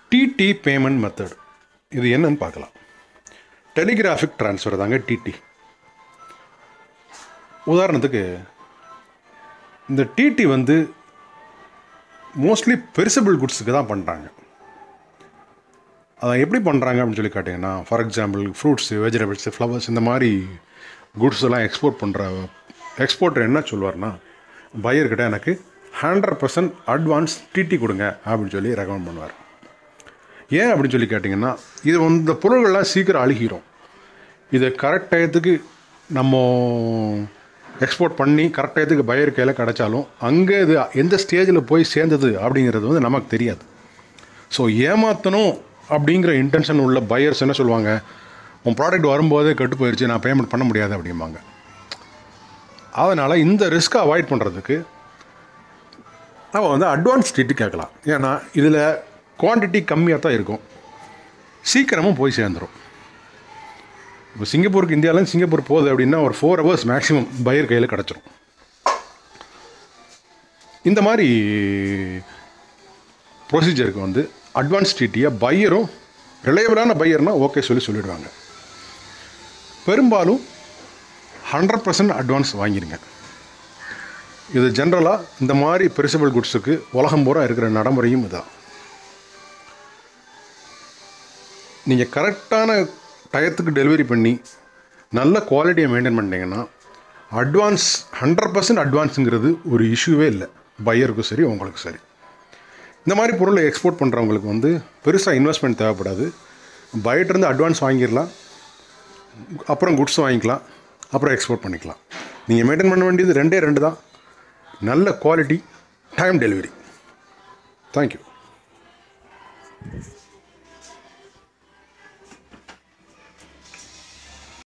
DD payment method இது என்னன்னு பார்க்கலாம் டெலிகிராஃபிக் ட்ரான்ஸ்ஃபர் தாங்க டிடி உதாரணத்துக்கு இந்த டிடி வந்து மோஸ்ட்லி பெரிசபிள் குட்ஸுக்கு தான் பண்ணுறாங்க அதை எப்படி பண்ணுறாங்க அப்படின்னு சொல்லி கேட்டிங்கன்னா for example fruits vegetables flowers இந்த மாதிரி குட்ஸ் எல்லாம் எக்ஸ்போர்ட் பண்ணுற எக்ஸ்போர்ட்டர் என்ன சொல்லுவார்னா பையர்கிட்ட எனக்கு ஹண்ட்ரட் பர்சன்ட் அட்வான்ஸ் டிடி கொடுங்க அப்படின்னு சொல்லி ரெக்கமெண்ட் பண்ணுவார் ஏன் அப்படின்னு சொல்லி கேட்டிங்கன்னா இது வந்து இந்த பொருள்கள்லாம் சீக்கிரம் அழுகிரும் இது கரெக்ட் டயத்துக்கு நம்ம எக்ஸ்போர்ட் பண்ணி கரெக்ட் டயத்துக்கு பையர் கையில் கிடச்சாலும் அங்கே இது எந்த ஸ்டேஜில் போய் சேர்ந்தது அப்படிங்கிறது வந்து நமக்கு தெரியாது ஸோ ஏமாற்றணும் அப்படிங்கிற இன்டென்ஷன் உள்ள பையர்ஸ் என்ன சொல்லுவாங்க உன் ப்ராடக்ட் வரும்போதே கெட்டு போயிடுச்சு நான் பேமெண்ட் பண்ண முடியாது அப்படிம்பாங்க அதனால் இந்த ரிஸ்க்கை அவாய்ட் பண்ணுறதுக்கு நம்ம வந்து அட்வான்ஸ் டிட்டு கேட்கலாம் ஏன்னா இதில் குவான்டிட்டி கம்மியாக தான் இருக்கும் சீக்கிரமும் போய் சேர்ந்துடும் இப்போ சிங்கப்பூருக்கு இந்தியாவிலேருந்து சிங்கப்பூர் போகுது அப்படின்னா ஒரு ஃபோர் ஹவர்ஸ் மேக்ஸிமம் பையர் கையில் கிடச்சிரும் இந்த மாதிரி ப்ரொசீஜருக்கு வந்து அட்வான்ஸ் டிடியை பையரும் ரிலையபிளான பையர்னா ஓகே சொல்லி சொல்லிடுவாங்க பெரும்பாலும் ஹண்ட்ரட் பர்சன்ட் அட்வான்ஸ் வாங்கிடுங்க இது ஜென்ரலாக இந்த மாதிரி பெரிசபிள் குட்ஸுக்கு உலகம் பூரா இருக்கிற நடைமுறையும் இதான் நீங்கள் கரெக்டான டயத்துக்கு டெலிவரி பண்ணி நல்ல குவாலிட்டியை மெயின்டைன் பண்ணிட்டீங்கன்னா அட்வான்ஸ் ஹண்ட்ரட் பர்சன்ட் அட்வான்ஸுங்கிறது ஒரு இஷ்யூவே இல்லை பையருக்கும் சரி உங்களுக்கு சரி இந்த மாதிரி பொருளை எக்ஸ்போர்ட் பண்ணுறவங்களுக்கு வந்து பெருசாக இன்வெஸ்ட்மெண்ட் தேவைப்படாது பையர்ட்டேருந்து அட்வான்ஸ் வாங்கிடலாம் அப்புறம் குட்ஸ் வாங்கிக்கலாம் அப்புறம் எக்ஸ்போர்ட் பண்ணிக்கலாம் நீங்கள் மெயின்டைன் பண்ண வேண்டியது ரெண்டே ரெண்டு தான் நல்ல குவாலிட்டி டைம் டெலிவரி தேங்க்யூ